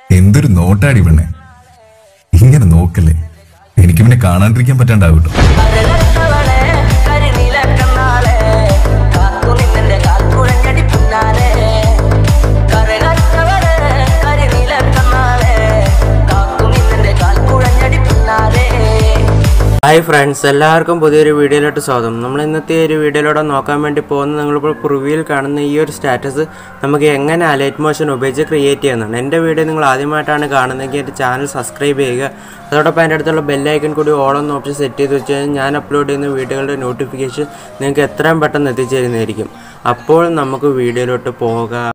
എന്തൊരു നോട്ടാടി പെണ്ണെ ഇങ്ങനെ നോക്കല്ലേ എനിക്ക് പിന്നെ കാണാണ്ടിരിക്കാൻ പറ്റാണ്ടാവും കേട്ടോ കരകത്തവളെ കരിനീലക്കണ്ണാളെ കാത്തു നിന്നെ കാൽക്കുഴഞ്ഞടി പിന്നാലെ കരകത്തവളെ കരിനീലക്കണ്ണാളെ കാത്തു നിന്നെ കാൽക്കുഴഞ്ഞടി പിന്നാലെ ഹായ് ഫ്രണ്ട്സ് എല്ലാവർക്കും പുതിയൊരു വീഡിയോയിലോട്ട് സ്വാഗതം നമ്മൾ ഇന്നത്തെ ഒരു വീഡിയോയിലൂടെ നോക്കാൻ വേണ്ടി പോകുന്നത് നിങ്ങളിപ്പോൾ പ്രിവ്യൂവിൽ കാണുന്ന ഈ ഒരു സ്റ്റാറ്റസ് നമുക്ക് എങ്ങനെ അലൈറ്റ് മോഷൻ ഉപയോഗിച്ച് ക്രിയേറ്റ് ചെയ്യുന്നതാണ് എൻ്റെ വീഡിയോ നിങ്ങൾ ആദ്യമായിട്ടാണ് കാണുന്നതെങ്കിൽ എൻ്റെ ചാനൽ സബ്സ്ക്രൈബ് ചെയ്യുക അതോടൊപ്പം എൻ്റെ അടുത്തുള്ള ബെല്ലൈക്കൺ കൂടി ഓൾ എന്ന ഓപ്ഷൻ സെറ്റ് ചെയ്ത് വെച്ച് കഴിഞ്ഞാൽ ഞാൻ അപ്ലോഡ് ചെയ്യുന്ന വീഡിയോകളുടെ നോട്ടിഫിക്കേഷൻ നിങ്ങൾക്ക് എത്രയും പെട്ടെന്ന് എത്തിച്ചേരുന്നതായിരിക്കും അപ്പോൾ നമുക്ക് വീഡിയോയിലോട്ട് പോകാം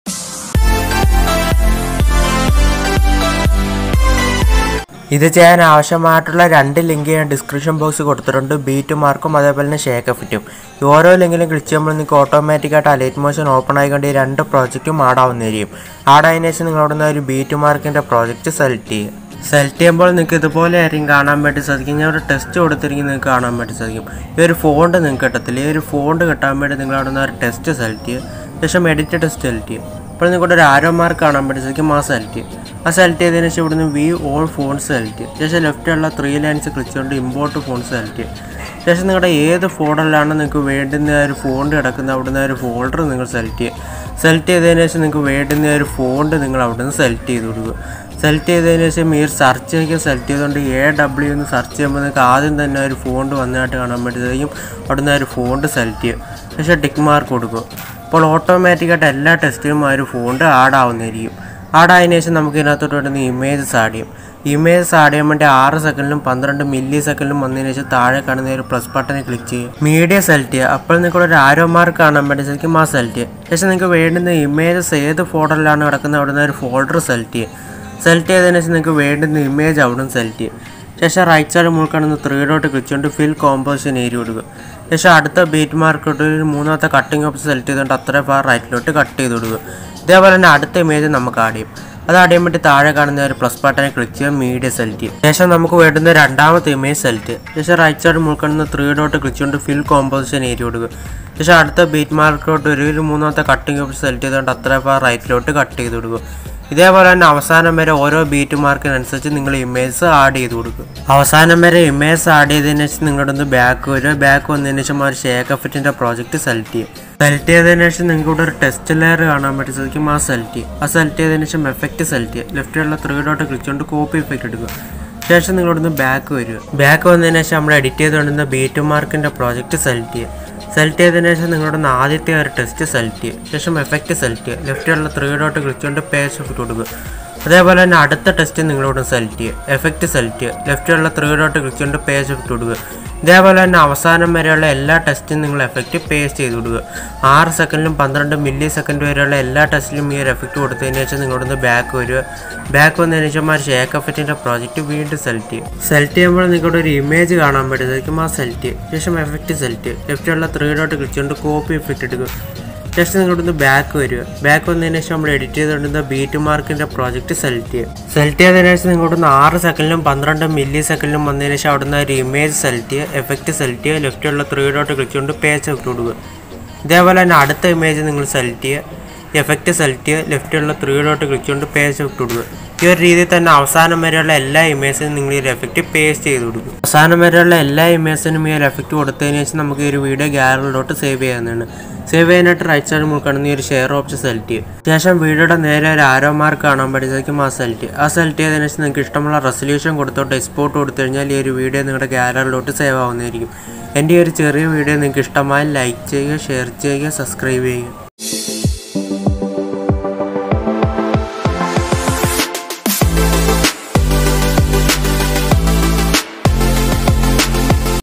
ഇത് ചെയ്യാൻ ആവശ്യമായിട്ടുള്ള രണ്ട് ലിങ്ക് ഞാൻ ഡിസ്ക്രിപ്ഷൻ ബോക്സ് കൊടുത്തിട്ടുണ്ട് ബീറ്റ് മാർക്കും അതേപോലെ തന്നെ ഷേക്ക് എഫക്റ്റും ഈ ഓരോ ലിങ്കിലും ക്ലിക്ക് ചെയ്യുമ്പോൾ നിങ്ങൾക്ക് ഓട്ടോമാറ്റിക്കായിട്ട് അലൈറ്റ് മോഷൻ ഓപ്പൺ ആയിക്കൊണ്ട് ഈ രണ്ട് പ്രോജക്റ്റും ആടാവുന്നതായിരിക്കും ആടായതിനു ശേഷം നിങ്ങൾ അവിടെ നിന്ന് ഒരു ബീറ്റ് മാർക്കിൻ്റെ പ്രോജക്റ്റ് സെലക്ട് ചെയ്യുക സെലക്ട് ചെയ്യുമ്പോൾ നിങ്ങൾക്ക് ഇതുപോലെ ആയിരിക്കും കാണാൻ വേണ്ടി സാധിക്കും ഞാൻ ഒരു ടെസ്റ്റ് കൊടുത്തിരിക്കും നിങ്ങൾക്ക് കാണാൻ വേണ്ടി സാധിക്കും ഈ ഒരു ഫോണ്ട് നിങ്ങൾക്ക് കിട്ടത്തില്ല ഈ ഒരു ഫോണ്ട് കിട്ടാൻ വേണ്ടി നിങ്ങൾ അവിടെ നിന്ന് ഒരു ടെസ്റ്റ് സെലക്ട് ചെയ്യുക ശേഷം എഡിറ്റ് ടെസ്റ്റ് സെലക്ട് ചെയ്യുക അപ്പോൾ നിങ്ങളുടെ ഒരു ആരോ മാർക്ക് കാണാൻ വേണ്ടി സാധിക്കും ആ സെലക്ട് ചെയ്യുക ആ സെലക്ട് ചെയ്തതിന് ശേഷം ഇവിടുന്ന് വി ഓൾ ഫോൺസ് സെലക്ട് ചെയ്യുക ശേഷം ലെഫ്റ്റുള്ള ത്രീ ലൈൻസ് ക്ലിക്ക് ചെയ്തുകൊണ്ട് ഇമ്പോർട്ട് ഫോൺസ് സെലക്ട് ചെയ്യുക ശേഷം നിങ്ങളുടെ ഏത് ഫോൾഡറിലാണ് നിങ്ങൾക്ക് വേണ്ടുന്ന ആ ഒരു ഫോണ്ട് കിടക്കുന്ന അവിടുന്ന് ആ ഒരു ഫോൾഡർ നിങ്ങൾ സെലക്ട് ചെയ്യുക സെലക്ട് ചെയ്തതിന് ശേഷം നിങ്ങൾക്ക് വേണ്ടുന്ന ആ ഒരു ഫോണ്ട് നിങ്ങൾ അവിടുന്ന് സെലക്ട് ചെയ്ത് കൊടുക്കുക സെലക്ട് ചെയ്തതിന് ശേഷം ഈ സെർച്ച് ഒക്കെ സെലക്ട് ചെയ്തുകൊണ്ട് എ ഡബ്ല്യു എന്ന് സെർച്ച് ചെയ്യുമ്പോൾ നിങ്ങൾക്ക് ആദ്യം തന്നെ ഒരു ഫോണ്ട് വന്നതായിട്ട് കാണാൻ വേണ്ടി സാധിക്കും അവിടുന്ന് ആ ഒരു ഫോണ്ട് സെലക്ട് ചെയ്യുക ശേഷം ടിക്ക് മാർക്ക് കൊടുക്കുക അപ്പോൾ ഓട്ടോമാറ്റിക്കായിട്ട് എല്ലാ ടെസ്റ്റിലും ആ ഒരു ഫോണ്ട് ആഡ് ആവുന്നതായിരിക്കും ആഡ് ആയതിനു ശേഷം നമുക്ക് ഇതിനകത്തോട്ട് വേണ്ടുന്ന ഇമേജസ് ആഡ് ചെയ്യും ഇമേജസ് ആഡ് ചെയ്യാൻ വേണ്ടി ആറ് സെക്കൻഡിലും പന്ത്രണ്ട് മില്ലി സെക്കൻഡിലും വന്നതിന് ശേഷം താഴെ കാണുന്ന ഒരു പ്ലസ് ബട്ടണിൽ ക്ലിക്ക് ചെയ്യുക മീഡിയ സെലക്ട് ചെയ്യുക അപ്പോൾ നിങ്ങൾക്ക് ഒരു ആരോ മാർക്ക് കാണാൻ വേണ്ടി ശരിക്കും ആ സെലക്ട് ചെയ്യുക ശേഷം നിങ്ങൾക്ക് വേണ്ടുന്ന ഇമേജസ് ഏത് ഫോൾഡറിലാണ് കിടക്കുന്നത് അവിടെ നിന്ന് ഒരു ഫോൾഡർ സെലക്ട് ചെയ്യുക സെലക്ട് ചെയ്തതിന് ശേഷം നിങ്ങൾക്ക് വേണ്ടുന്ന ഇമേജ് അവിടെ നിന്ന് സെലക്ട് ചെയ്യും ശേഷം റൈറ്റ് സൈഡ് മുകളിൽ കാണുന്ന ത്രീ ഡോട്ട് ക്ലിക്ക് ചെയ്തുകൊണ്ട് ഫിൽ കോമ്പോസിഷൻ ഏരിയ കൊടുക്കുക ശേഷം അടുത്ത ബീറ്റ് മാർക്കോട്ട് ഒരു മൂന്നാമത്തെ കട്ടിംഗ് ഓപ്ഷൻ സെലക്ട് ചെയ്തുകൊണ്ട് അത്ര ഫാർ റൈറ്റിലോട്ട് കട്ട് ചെയ്ത് കൊടുക്കുക ഇതേപോലെ തന്നെ അടുത്ത ഇമേജ് നമുക്ക് ആഡ് ചെയ്യും അത് ആഡ് ചെയ്യാൻ വേണ്ടി താഴെ കാണുന്ന ഒരു പ്ലസ് ബട്ടനെ ക്ലിക്ക് ചെയ്യുക മീഡിയ സെലക്ട് ചെയ്യും ശേഷം നമുക്ക് വേണ്ടുന്ന രണ്ടാമത്തെ ഇമേജ് സെലക്ട് ചെയ്യും ശേഷം റൈറ്റ് സൈഡ് മുകളിൽ കാണുന്ന ത്രീ ഡോട്ട് ക്ലിക്ക് ചെയ്തുകൊണ്ട് ഫിൽ കോമ്പോസിഷൻ ഏരിയ കൊടുക്കുക ശേഷം അടുത്ത ബീറ്റ് മാർക്കോട്ട് ഒരു ഒരു മൂന്നാമത്തെ കട്ടിംഗ് ഓപ്ഷൻ സെലക്ട് ചെയ്തുകൊണ്ട് അത്ര ഫാർ റൈറ്റിലോട്ട് കട്ട് ചെയ്ത് കൊടുക്കുക ഇതേപോലെ തന്നെ അവസാനം വരെ ഓരോ ബീറ്റ് മാർക്കിനനുസരിച്ച് നിങ്ങൾ ഇമേജ് ആഡ് ചെയ്ത് കൊടുക്കും അവസാനം വരെ ഇമേജ് ആഡ് ചെയ്തതിന് ശേഷം നിങ്ങളുടെ ഒന്ന് ബാക്ക് വരിക ബാക്ക് വന്നതിന് ശേഷം ആ ഒരു ഷേക്ക് എഫക്റ്റിന്റെ പ്രോജക്റ്റ് സെലക്ട് ചെയ്യും സെലക്ട് ചെയ്തതിന് ശേഷം നിങ്ങൾക്ക് ഇവിടെ ഒരു ടെസ്റ്റ് ലെയർ കാണാൻ പറ്റി സാധിക്കും ആ സെലക്ട് ചെയ്യും ആ സെലക്ട് ചെയ്തതിന് ശേഷം എഫക്റ്റ് സെലക്ട് ചെയ്യും ലെഫ്റ്റിലുള്ള ത്രീ ഡോട്ട് ക്ലിക്ക് കൊണ്ട് കോപ്പി എഫക്റ്റ് എടുക്കുക ശേഷം നിങ്ങളോടൊന്ന് ബാക്ക് വരിക ബാക്ക് വന്നതിന് ശേഷം നമ്മൾ എഡിറ്റ് ചെയ്തുകൊണ്ടിരുന്ന ബീറ്റ് മാർക്കിന്റെ പ്രോജക്റ്റ് സെലക്ട് ചെയ്യുക സെലക്ട് ചെയ്തതിന് ശേഷം നിങ്ങളുടെ ആദ്യത്തെ ഒരു ടെസ്റ്റ് സെലക്ട് ചെയ്യുക ശേഷം എഫക്റ്റ് സെലക്ട് ചെയ്യുക ലെഫ്റ്റിലുള്ള ത്രീ ഡോട്ട് ക്ലിക്ക് കൊണ്ട് പേജ് എഫക്റ്റ് കൊടുക്കുക അതേപോലെ തന്നെ അടുത്ത ടെസ്റ്റ് നിങ്ങളോട് സെലക്ട് ചെയ്യുക എഫക്റ്റ് സെലക്ട് ചെയ്യുക ലെഫ്റ്റിലുള്ള ത്രീ ഡോട്ട് ക്ലിക്ക് കൊണ്ട് പേജ് എഫക്റ്റ് കൊടുക്കുക ഇതേപോലെ തന്നെ അവസാനം വരെയുള്ള എല്ലാ ടെസ്റ്റും നിങ്ങൾ എഫക്റ്റ് പേസ്റ്റ് ചെയ്ത് കൊടുക്കുക ആറ് സെക്കൻഡിലും പന്ത്രണ്ട് മില്ലി സെക്കൻഡ് വരെയുള്ള എല്ലാ ടെസ്റ്റിലും ഈ ഒരു എഫക്റ്റ് കൊടുത്തതിന് ശേഷം നിങ്ങളോടൊന്ന് ബാക്ക് വരിക ബാക്ക് വന്നതിന് ശേഷം ആ ഷേക്ക് എഫക്റ്റിൻ്റെ പ്രോജക്റ്റ് വീണ്ടും സെലക്ട് ചെയ്യും സെലക്ട് ചെയ്യുമ്പോൾ നിങ്ങളുടെ ഒരു ഇമേജ് കാണാൻ പറ്റുന്നതായിരിക്കും ആ സെലക്ട് ചെയ്യും ശേഷം എഫക്റ്റ് സെലക്ട് ചെയ്യും ലെഫ്റ്റിലുള്ള ത്രീ ഡോട്ട് ക്ലിക്ക് കൊണ്ട് കോപ്പി എഫക്റ്റ് എടുക്കുക ജസ്റ്റ് നിങ്ങളൊന്ന് ബാക്ക് വരിക ബാക്ക് വന്നതിന് ശേഷം നമ്മൾ എഡിറ്റ് ചെയ്തുകൊണ്ടിരുന്ന ബീറ്റ് മാർക്കിന്റെ പ്രോജക്റ്റ് സെലക്ട് ചെയ്യുക സെലക്ട് ചെയ്തതിനു ശേഷം നിങ്ങളൊന്ന് ആറ് സെക്കൻഡിലും പന്ത്രണ്ട് മില്ലി സെക്കൻഡിലും വന്നതിന് ശേഷം അവിടുന്ന് ഒരു ഇമേജ് സെലക്ട് ചെയ്യുക എഫക്റ്റ് സെലക്ട് ചെയ്യുക ലെഫ്റ്റിലുള്ള ത്രീ ഡോട്ട് ക്ലിക്ക് കൊണ്ട് പേജ് എഫക്റ്റ് കൊടുക്കുക ഇതേപോലെ തന്നെ അടുത്ത ഇമേജ് നിങ്ങൾ സെലക്ട് ചെയ്യുക എഫക്റ്റ് സെലക്ട് ചെയ്യുക ലെഫ്റ്റിലുള്ള ത്രീ ഡോട്ട് ക്ലിക്ക് കൊണ്ട് പേജ് എഫക്റ്റ് കൊടുക്കുക ഈ ഒരു രീതിയിൽ തന്നെ അവസാനം വരെയുള്ള എല്ലാ ഇമേജിനും നിങ്ങൾ ഈ ഒരു എഫക്റ്റ് പേസ്റ്റ് ചെയ്ത് കൊടുക്കും അവസാനം വരെയുള്ള എല്ലാ ഇമേജിനും ഈ ഒരു എഫക്റ്റ് കൊടുത്തതിന് ശേഷം നമുക്ക് ഈ ഒരു വീഡിയോ ഗാലറിയിലോട്ട് സേവ് ചെയ്യാവുന്നതാണ് സേവ് ചെയ്യാനായിട്ട് റൈറ്റ് സൈഡ് മുൾക്കാണ് ഈ ഒരു ഷെയർ ഓപ്ഷൻ സെലക്ട് ചെയ്യുക ശേഷം വീഡിയോയുടെ നേരെ ഒരു ആരോ മാർക്ക് കാണാൻ പറ്റുന്നതായിരിക്കും ആ സെലക്ട് ചെയ്യുക ആ സെലക്ട് ചെയ്തതിനു ശേഷം നിങ്ങൾക്ക് ഇഷ്ടമുള്ള റെസൊല്യൂഷൻ കൊടുത്തോട്ട് എക്സ്പോർട്ട് കൊടുത്തു കഴിഞ്ഞാൽ ഈ ഒരു വീഡിയോ നിങ്ങളുടെ ഗാലറിയിലോട്ട് സേവ് ആവുന്നതായിരിക്കും എൻ്റെ ഈ ഒരു ചെറിയ വീഡിയോ നിങ്ങൾക്ക് ഇഷ്ടമായി ലൈക്ക് ചെയ്യുക ഷെയർ ചെയ്യുക സബ്സ്ക്രൈബ് ചെയ്യുക